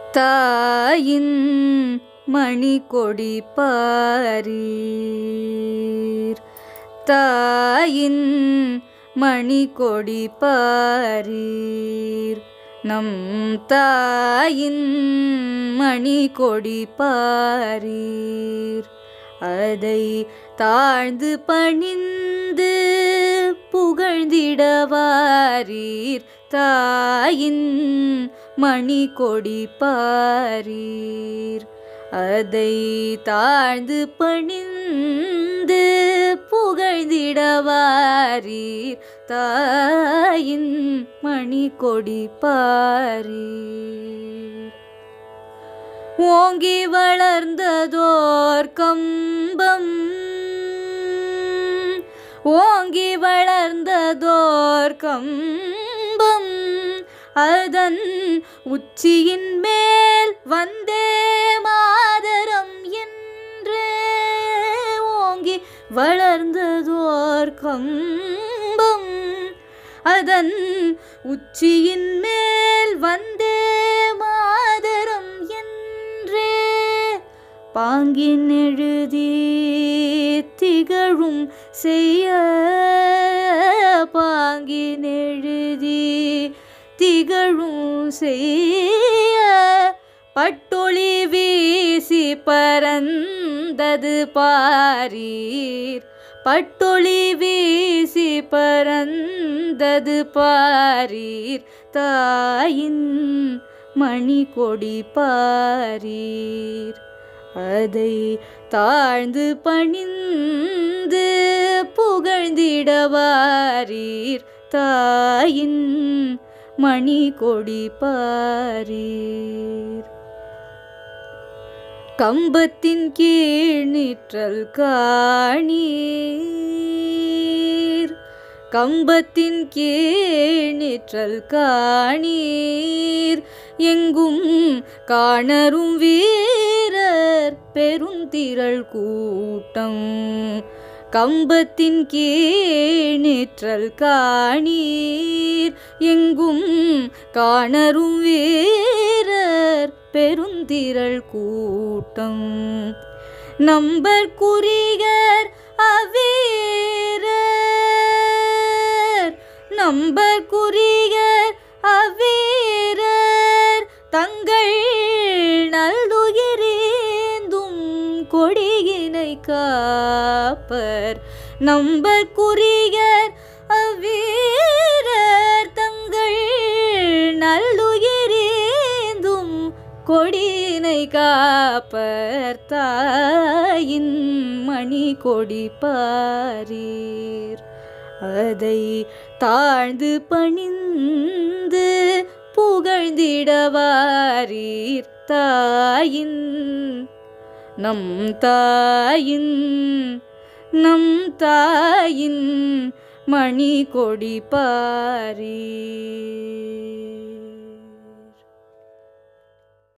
தாயின் மணி கொடி பாரீர் தாயின் மணி கொடி பாரீர் நம் தாயின் மணி கொடி பாரீர் அதை தாழ்ந்து பணிந்து புகழ்ந்திடவாரீர் தாயின் மணி கொடி பாரீர் அதை தாழ்ந்து பணிந்து புகழ்ந்திடவாரீர் தாயின் மணி கொடி பாரீர் ஓங்கி வளர்ந்ததோர் கம்பம் ஓங்கி வளர்ந்ததோர் கம்பம் அதன் உச்சியின் மேல் வந்தே மாதரம் என்று ஓங்கி வளர்ந்ததோர் கம்பம் அதன் உச்சியின் மேல் வந்தே மாதரம் என்றே பாங்கின் எழுதி திகழும் செய்ய பாங்கின் எழுதி திகழும் செய்ய பட்டொளி வீசி பறந்தது பாரீர் பட்டொளி வீசி பறந்தது பாரீர் தாயின் மணி கொடி பாரீர் அதை தாழ்ந்து பணிந்து புகழ்ந்திடவாரீர் தாயின் மணி கொடி பாரீர் கம்பத்தின் கீழ் நிற்றல் காணீர் கம்பத்தின் கீழ் நிற்றல் காணீர் எங்கும் காணரும் வீரர் பெருந்திரள் கூட்டம் கம்பத்தின் கீழ் நிற்றல் காணீர் எங்கும் காணரும் வீரர் பெருந்திரள் கூட்டம் நம்பர் குறிகர் அவ்வீரர் நம்பர் குறிகர் அவ்வீரர் தங்கள் நல்துயிரேந்தும் கொடியினை காப்பர் நம்பர் குறிகர் அவ்வீரர் தங்கள் நல்லுயிரேந்தும் கொடியினை காப்பர் தாயின் மணி கொடி பாரீர் அதை தாழ்ந்து பணிந்து புகழ்ந்திடவாரீர் தாயின் நம் தாயின் நம் தாயின் மணி கொடி பாரீர்